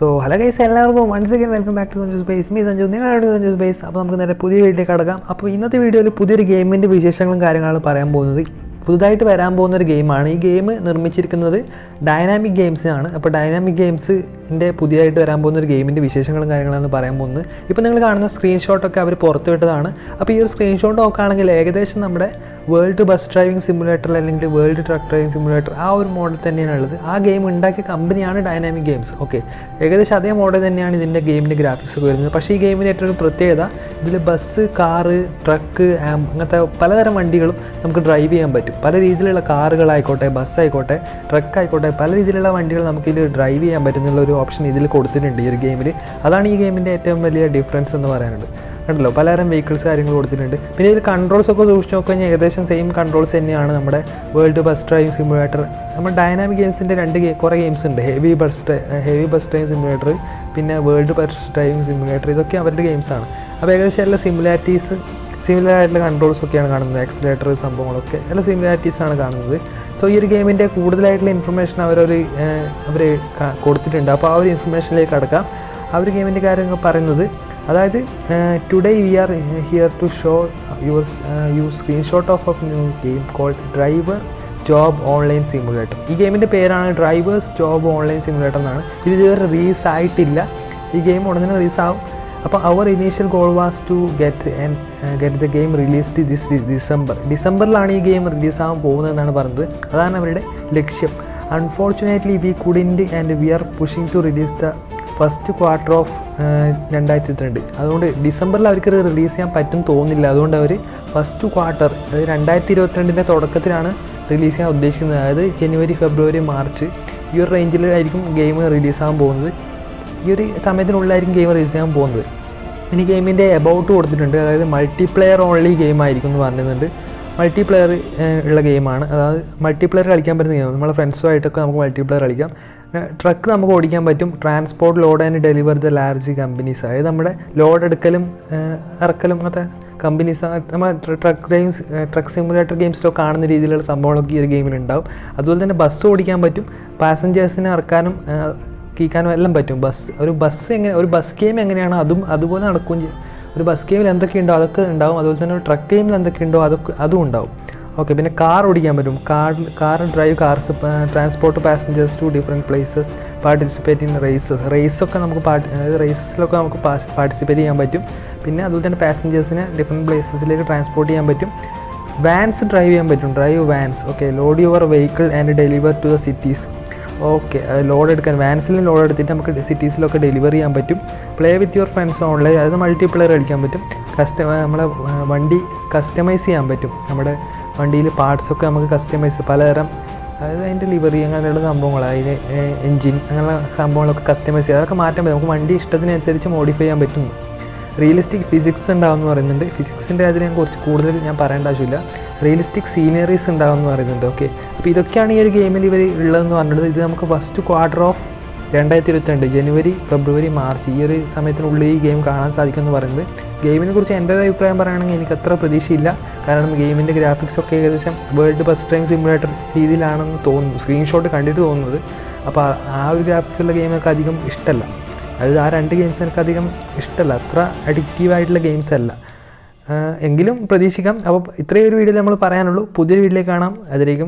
so hello guys എല്ലാവർക്കും once again welcome back to Sanju space me Sanju നിങ്ങളാണ് Sanju space അപ്പോൾ നമുക്ക് നേരെ പുതിയ വീട്ടിലേക്ക് കടക്കാം അപ്പോൾ ഇന്നത്തെ വീഡിയോയിൽ പുതിയൊരു ഗെയിമിൻ്റെ വിശേഷങ്ങളും കാര്യങ്ങളും പറയാൻ പോകുന്നത് പുതുതായിട്ട് വരാൻ പോകുന്ന ഒരു ഗെയിമാണ് ഈ ഗെയിം നിർമ്മിച്ചിരിക്കുന്നത് ഡൈനാമിക് ഗെയിംസ് ആണ് അപ്പോൾ ഡൈനാമിക് ഗെയിംസിൻ്റെ പുതിയതായിട്ട് വരാൻ പോകുന്ന ഒരു ഗെയിമിൻ്റെ വിശേഷങ്ങളും കാര്യങ്ങളാണ് പറയാൻ പോകുന്നത് ഇപ്പോൾ നിങ്ങൾ കാണുന്ന സ്ക്രീൻഷോട്ടൊക്കെ അവർ പുറത്തു വിട്ടതാണ് അപ്പോൾ ഈ ഒരു സ്ക്രീൻഷോട്ട് നോക്കുകയാണെങ്കിൽ ഏകദേശം നമ്മുടെ വേൾഡ് ബസ് ഡ്രൈവിംഗ് സിമുലേറ്റർ അല്ലെങ്കിൽ വേൾഡ് ട്രക്ക് ഡ്രൈവിംഗ് സിമുലേറ്റർ ആ ഒരു മോഡൽ തന്നെയാണ് ഉള്ളത് ആ ഗെയിം ഉണ്ടാക്കിയ കമ്പനിയാണ് ഡൈനാമിക് ഗെയിംസ് ഓക്കെ ഏകദേശം അതേ മോഡൽ തന്നെയാണ് ഇതിൻ്റെ ഗെയിമിൻ്റെ ഗ്രാഫിക്സ് ഒക്കെ വരുന്നത് പക്ഷേ ഈ ഗെയിമിന് ഏറ്റവും ഒരു പ്രത്യേകത ഇതിൽ ബസ് കാറ് ട്രക്ക് ആം അങ്ങനത്തെ പലതരം വണ്ടികളും നമുക്ക് ഡ്രൈവ് ചെയ്യാൻ പറ്റും പല രീതിയിലുള്ള കാറുകളായിക്കോട്ടെ ബസ് ആയിക്കോട്ടെ ട്രക്ക് ആയിക്കോട്ടെ പല രീതിയിലുള്ള വണ്ടികൾ നമുക്ക് ഇതിൽ ഡ്രൈവ് ചെയ്യാൻ പറ്റുന്നുള്ള ഒരു ഓപ്ഷൻ ഇതിൽ കൊടുത്തിട്ടുണ്ട് ഈ ഒരു ഗെയിമിൽ അതാണ് ഈ ഗെയിമിൻ്റെ ഏറ്റവും വലിയ ഡിഫറൻസ് എന്ന് പറയാനുള്ളത് കണ്ടല്ലോ പലതരം വെഹിക്കിൾസ് കാര്യങ്ങൾ കൊടുത്തിട്ടുണ്ട് പിന്നെ ഇതിൽ കൺട്രോൾസ് ഒക്കെ സൂക്ഷിച്ച് നോക്കുകഴിഞ്ഞാൽ ഏകദേശം സെയിം കൺട്രോൾസ് തന്നെയാണ് നമ്മുടെ വേൾഡ് ബസ് ഡ്രൈവിംഗ് സിമുലേറ്റർ നമ്മുടെ ഡൈനാമിക് ഗെയിംസിൻ്റെ രണ്ട് ഗെ- കുറേ ഗെയിംസ് ഉണ്ട് heavy bus heavy bus driving simulator പിന്നെ വേൾഡ് ബസ് ഡ്രൈവിംഗ് സിമുലേറ്റർ ഇതൊക്കെ അവരുടെ ഗെയിംസാണ് അപ്പോൾ ഏകദേശം എല്ലാ സിമുലാരിറ്റീസ് സിമിലർ ആയിട്ടുള്ള കൺട്രോൾസ് ഒക്കെയാണ് കാണുന്നത് എക്സലേറ്റർ സംഭവങ്ങളൊക്കെ എല്ലാ സിമിലാരിറ്റീസ് ആണ് കാണുന്നത് സോ ഈ ഒരു ഗെയിമിൻ്റെ കൂടുതലായിട്ടുള്ള ഇൻഫർമേഷൻ അവരൊരു അവർ കൊടുത്തിട്ടുണ്ട് അപ്പോൾ ആ ഒരു ഇൻഫർമേഷനിലേക്ക് കടക്കാം ആ ഒരു ഗെയിമിൻ്റെ കാര്യങ്ങൾ പറയുന്നത് അതായത് today we are here to show your you screenshot of of new game called driver job online simulator ഈ ഗെയിമിൻ്റെ പേരാണ് ഡ്രൈവേഴ്സ് ജോബ് ഓൺലൈൻ സിമുലേറ്റർ എന്നാണ് ഇത് ഇതുവരെ റിലീസ് ആയിട്ടില്ല ഈ ഗെയിം ഉടനെ റിലീസ് ആവും അപ്പോൾ അവർ initial goal was to get and get the game released this December ഡിസംബറിലാണ് ഈ ഗെയിം റിലീസ് ആവാൻ പോകുന്നതെന്നാണ് പറഞ്ഞത് അതാണ് അവരുടെ ലക്ഷ്യം unfortunately we couldn't and we are pushing to release the first quarter of രണ്ടായിരത്തി ഇരുപത്തിരണ്ട് അതുകൊണ്ട് ഡിസംബറിൽ അവർക്ക് റിലീസ് ചെയ്യാൻ പറ്റും തോന്നുന്നില്ല അതുകൊണ്ട് അവർ ഫസ്റ്റ് ക്വാർട്ടർ അതായത് രണ്ടായിരത്തി ഇരുപത്തിരണ്ടിൻ്റെ തുടക്കത്തിലാണ് റിലീസ് ചെയ്യാൻ ഉദ്ദേശിക്കുന്നത് അതായത് ജനുവരി ഫെബ്രുവരി മാർച്ച് ഈ ഒരു റേഞ്ചിലായിരിക്കും ഗെയിം റിലീസാകാൻ പോകുന്നത് ഈ ഒരു സമയത്തിനുള്ളിലായിരിക്കും ഗെയിം റിലീസ് ചെയ്യാൻ പോകുന്നത് ഇനി ഗെയിമിൻ്റെ എബൌട്ട് കൊടുത്തിട്ടുണ്ട് അതായത് മൾട്ടിപ്ലെയർ ഓൺലി ഗെയിം ആയിരിക്കും എന്ന് പറയുന്നുണ്ട് മൾട്ടിപ്ലെയർ ഉള്ള ഗെയിമാണ് അതായത് മൾട്ടിപ്ലെയർ കളിക്കാൻ പറ്റുന്ന ഗെയിം നമ്മളെ ഫ്രണ്ട്സുമായിട്ടൊക്കെ നമുക്ക് മൾട്ടിപ്ലെയർ കളിക്കാം ട്രക്ക് നമുക്ക് ഓടിക്കാൻ പറ്റും transport load and deliver the large companies അതായത് നമ്മുടെ ലോഡ് എടുക്കലും ഏഹ്, ഇറക്കലും അങ്ങനത്തെ കമ്പനീസ് നമ്മൾ ട്രക്ക് ഗെയിംസ് ട്രക്ക് സിമുലേറ്റർ ഗെയിംസിലൊക്കെ കാണുന്ന രീതിയിലുള്ള സംഭവങ്ങളൊക്കെ ഈ ഒരു ഗെയിമിൽ ഉണ്ടാവും അതുപോലെ തന്നെ ബസ് ഓടിക്കാൻ പറ്റും പാസഞ്ചേഴ്സിനെ ഇറക്കാനും ഏഹ്, കീക്കാനും എല്ലാം പറ്റും ബസ് ഒരു ബസ് എങ്ങനെ ഒരു ബസ് ഗെയിം എങ്ങനെയാണോ അതും അതുപോലെ നടക്കുകയും ചെയ്യും ഒരു ബസ് ഗെയിമിൽ എന്തൊക്കെയുണ്ടോ അതൊക്കെ ഉണ്ടാവും അതുപോലെ തന്നെ ഒരു ട്രക്ക് ഗെയിമിൽ എന്തൊക്കെയുണ്ടോ അതൊക്കെ അതും ഉണ്ടാവും ഓക്കെ പിന്നെ കാർ ഓടിക്കാൻ പറ്റും car car drive cars transport passengers to different places participate in races റേസൊക്കെ നമുക്ക് പാർട്ടി അതായത് റേസസിലൊക്കെ നമുക്ക് പാർട്ടിസിപ്പേറ്റ് ചെയ്യാൻ പറ്റും പിന്നെ അതുപോലെ തന്നെ പാസഞ്ചേഴ്സിനെ ഡിഫറെൻറ്റ് പ്ലേസസിലേക്ക് ട്രാൻസ്പോർട്ട് ചെയ്യാൻ പറ്റും വാൻസ് ഡ്രൈവ് ചെയ്യാൻ പറ്റും drive vans okay load your vehicle and deliver to the cities okay load എടുക്കാൻ വാൻസിൽ ലോഡ് എടുത്തിട്ട് നമുക്ക് സിറ്റീസിലൊക്കെ ഡെലിവറി ചെയ്യാൻ പറ്റും play with your friends online അതായത് മൾട്ടിപ്ലെയർ കളിക്കാൻ പറ്റും കസ്റ്റമ നമ്മളെ ആ, വണ്ടി കസ്റ്റമൈസ് ചെയ്യാൻ പറ്റും നമ്മുടെ വണ്ടിയിൽ പാർട്സൊക്കെ നമുക്ക് കസ്റ്റമൈസ് പലതരം അതായത് അതിൻ്റെ ലിവറി അങ്ങനെയുള്ള സംഭവങ്ങൾ അതിന് എൻജിൻ അങ്ങനെയുള്ള സംഭവങ്ങളൊക്കെ കസ്റ്റമൈസ് ചെയ്യുക അതൊക്കെ മാറ്റാൻ പറ്റും നമുക്ക് വണ്ടി ഇഷ്ടത്തിനനുസരിച്ച് മോഡിഫൈ ചെയ്യാൻ പറ്റും റിയലിസ്റ്റിക് ഫിസിക്സ് ഉണ്ടാവുമെന്ന് പറയുന്നുണ്ട് ഫിസിക്സിൻ്റെ അതിൽ ഞാൻ കുറച്ച് കൂടുതൽ ഞാൻ പറയേണ്ട ആവശ്യമില്ല റിയലിസ്റ്റിക് സീനറീസ് ഉണ്ടാവുമെന്ന് പറയുന്നുണ്ട് ഓക്കെ അപ്പോൾ ഇതൊക്കെയാണ് ഈ ഒരു ഗെയിമിൽ ഇവർ ഉള്ളതെന്ന് പറഞ്ഞത് ഇത് നമുക്ക് ഫസ്റ്റ് ക്വാർട്ടർ ഓഫ് രണ്ടായിരത്തി ഇരുപത്തിരണ്ട് ജനുവരി ഫെബ്രുവരി മാർച്ച് ഈ ഒരു സമയത്തിനുള്ളിൽ ഈ ഗെയിം കാണാൻ സാധിക്കുമെന്ന് പറയുന്നത് ഗെയിമിനെ കുറിച്ച് എൻ്റെ ഒരു അഭിപ്രായം പറയുകയാണെങ്കിൽ എനിക്ക് അത്ര പ്രതീക്ഷയില്ല കാരണം ഗെയിമിൻ്റെ ഗ്രാഫിക്സ് ഒക്കെ ഏകദേശം വേൾഡ് ബസ് ടൈം സിമുലേറ്റർ രീതിയിലാണെന്ന് തോന്നുന്നു സ്ക്രീൻഷോട്ട് കണ്ടിട്ട് തോന്നുന്നത് അപ്പോൾ ആ- ആ ഒരു ഗ്രാഫിക്സുള്ള ഗെയിമൊക്കെ അധികം ഇഷ്ടമല്ല അതായത് ആ രണ്ട് ഗെയിംസ് എനിക്ക് അധികം ഇഷ്ടമല്ല അത്ര അഡിക്റ്റീവ് ആയിട്ടുള്ള ഗെയിംസ് അല്ല ആ, എങ്കിലും പ്രതീക്ഷിക്കാം അപ്പോൾ ഇത്രയും ഒരു വീഡിയോ നമ്മൾ പറയാനുള്ളൂ പുതിയൊരു വീഡിയോയിലേക്ക് കാണാം അതിലേക്കും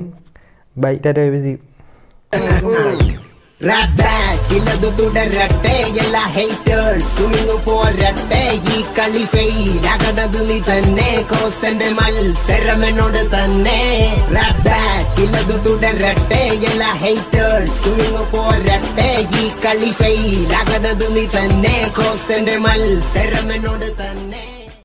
ബൈ ടാറ്റ ബൈ റാപ്പ് ബാക്ക് ഇല്ലതു തുടരട്ടെ എല്ലാ ഹേറ്റേഴ്സ് സുമിങ്ങു പോരട്ടെ ഈ കളി ഫെയിൽ ആകണത് നീ തന്നെ കോസന്റെ മത്സരമെന്നോട് തന്നെ റാപ്പ് ബാക്ക് ഇല്ലതു തുടരട്ടെ എല്ലാ ഹേറ്റേഴ്സ് സുമിങ്ങു പോരട്ടെ ഈ കളി ഫെയിൽ ആകണത് നീ തന്നെ കോസന്റെ മത്സരമെന്നോട് തന്നെ